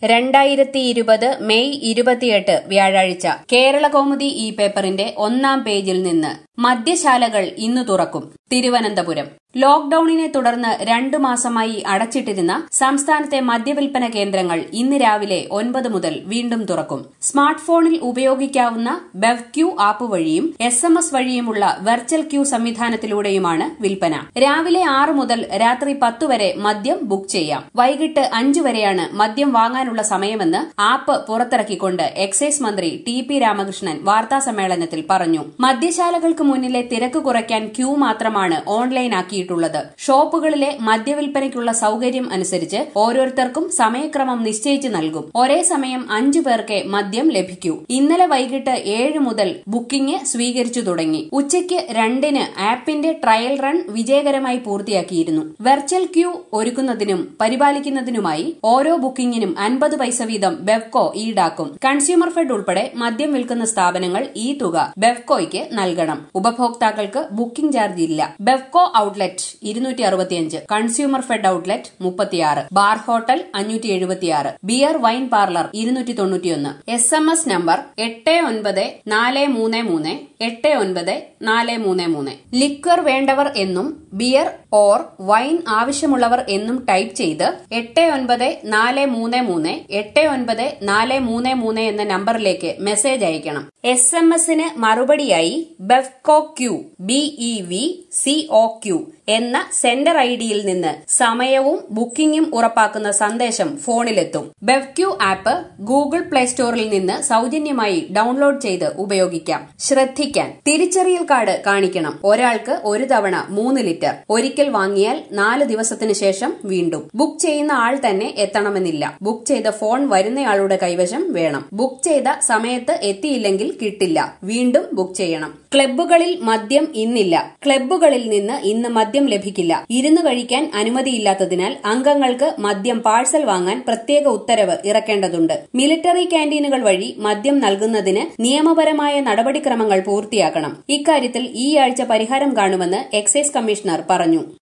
രണ്ടായിരത്തി ഇരുപത് മെയ് ഇരുപത്തിയെട്ട് വ്യാഴാഴ്ച കേരള കൗമുദി ഈ പേപ്പറിന്റെ ഒന്നാം പേജിൽ നിന്ന് മദ്യശാലകൾ ഇന്ന് തുറക്കും തിരുവനന്തപുരം ലോക്ഡൌണിനെ തുടർന്ന് രണ്ടു മാസമായി അടച്ചിട്ടിരുന്ന സംസ്ഥാനത്തെ മദ്യവിൽപ്പന കേന്ദ്രങ്ങൾ ഇന്ന് രാവിലെ ഒൻപത് മുതൽ വീണ്ടും തുറക്കും സ്മാർട്ട് ഫോണിൽ ഉപയോഗിക്കാവുന്ന ബെവ് ക്യൂ ആപ്പ് വഴിയും എസ് എം എസ് വഴിയുമുള്ള വെർച്വൽ ക്യൂ സംവിധാനത്തിലൂടെയുമാണ് വിൽപ്പന രാവിലെ ആറ് മുതൽ രാത്രി പത്ത് വരെ മദ്യം ബുക്ക് ചെയ്യാം വൈകിട്ട് അഞ്ചു വരെയാണ് മദ്യം വാങ്ങാനുള്ള സമയമെന്ന് ആപ്പ് പുറത്തിറക്കിക്കൊണ്ട് എക്സൈസ് മന്ത്രി ടി പി രാമകൃഷ്ണൻ വാർത്താസമ്മേളനത്തിൽ പറഞ്ഞു മദ്യശാലകൾക്ക് മുന്നിലെ തിരക്ക് കുറയ്ക്കാൻ ക്യൂ മാത്രമാണ് ഓൺലൈനാക്കിയിട്ടുള്ളത് ഷോപ്പുകളിലെ മദ്യവിൽപ്പനയ്ക്കുള്ള സൌകര്യം അനുസരിച്ച് ഓരോരുത്തർക്കും സമയക്രമം നിശ്ചയിച്ച് നൽകും ഒരേ സമയം അഞ്ചു പേർക്ക് മദ്യം ലഭിക്കൂ ഇന്നലെ വൈകിട്ട് ഏഴ് മുതൽ ബുക്കിംഗ് സ്വീകരിച്ചു തുടങ്ങി ഉച്ചയ്ക്ക് രണ്ടിന് ആപ്പിന്റെ ട്രയൽ റൺ വിജയകരമായി പൂർത്തിയാക്കിയിരുന്നു വെർച്വൽ ക്യൂ ഒരുക്കുന്നതിനും പരിപാലിക്കുന്നതിനുമായി ഓരോ ബുക്കിംഗിനും അൻപത് പൈസ വീതം ബെവ്കോ ഈടാക്കും കൺസ്യൂമർ ഫെഡ് ഉൾപ്പെടെ മദ്യം വിൽക്കുന്ന സ്ഥാപനങ്ങൾ ഈ തുക ബെവ്കോയ്ക്ക് നൽകണം ഉപഭോക്താക്കൾക്ക് ബുക്കിംഗ് ചാർജ് ഇല്ല ബെവ്കോ ഔട്ട്ലെറ്റ് ഇരുന്നൂറ്റി അറുപത്തിയഞ്ച് കൺസ്യൂമർ ഫെഡ് ഔട്ട്ലെറ്റ് മുപ്പത്തിയാറ് ബാർ ഹോട്ടൽ അഞ്ഞൂറ്റി എഴുപത്തിയാറ് ബിയർ വൈൻ പാർലർ ഇരുന്നൂറ്റി തൊണ്ണൂറ്റിയൊന്ന് എസ് എം എസ് നമ്പർ എട്ട് ഒൻപത് നാല് മൂന്ന് മൂന്ന് എട്ട് ഒൻപത് നാല് മൂന്ന് മൂന്ന് ലിക്വർ വേണ്ടവർ എന്നും ബിയർ ഓർ വൈൻ ആവശ്യമുള്ളവർ എന്നും ടൈപ്പ് ചെയ്ത് എട്ട് ഒൻപത് നാല് മൂന്ന് മൂന്ന് എട്ട് ഒൻപത് നാല് മൂന്ന് മൂന്ന് എന്ന നമ്പറിലേക്ക് മെസ്സേജ് അയക്കണം എസ് എം എസിന് മറുപടിയായി Bevco Q B E V C O Q എന്ന സെന്റർ ഐ ഡിയിൽ നിന്ന് സമയവും ബുക്കിംഗും ഉറപ്പാക്കുന്ന സന്ദേശം ഫോണിലെത്തും ബെവ്ക്യൂ ആപ്പ് ഗൂഗിൾ പ്ലേ സ്റ്റോറിൽ നിന്ന് സൌജന്യമായി ഡൌൺലോഡ് ചെയ്ത് ഉപയോഗിക്കാം ശ്രദ്ധിക്കാൻ തിരിച്ചറിയൽ കാർഡ് കാണിക്കണം ഒരാൾക്ക് ഒരു തവണ മൂന്ന് ലിറ്റർ ഒരിക്കൽ വാങ്ങിയാൽ നാല് ദിവസത്തിന് ശേഷം വീണ്ടും ബുക്ക് ചെയ്യുന്ന ആൾ തന്നെ എത്തണമെന്നില്ല ബുക്ക് ചെയ്ത ഫോൺ വരുന്നയാളുടെ കൈവശം വേണം ബുക്ക് ചെയ്ത സമയത്ത് എത്തിയില്ലെങ്കിൽ കിട്ടില്ല വീണ്ടും ബുക്ക് ചെയ്യണം ക്ലബ്ബുകളിൽ മദ്യം ഇന്നില്ല ക്ലബ്ബുകളിൽ നിന്ന് ഇന്ന് മദ്യം ലഭിക്കില്ല ഇരുന്ന് കഴിക്കാൻ അനുമതിയില്ലാത്തതിനാൽ അംഗങ്ങൾക്ക് മദ്യം പാഴ്സൽ വാങ്ങാൻ പ്രത്യേക ഉത്തരവ് ഇറക്കേണ്ടതുണ്ട് മിലിറ്ററി ക്യാന്റീനുകൾ വഴി മദ്യം നൽകുന്നതിന് നിയമപരമായ നടപടിക്രമങ്ങൾ പൂർത്തിയാക്കണം ഇക്കാര്യത്തിൽ ഈ ആഴ്ച പരിഹാരം കാണുമെന്ന് എക്സൈസ് കമ്മീഷണർ പറഞ്ഞു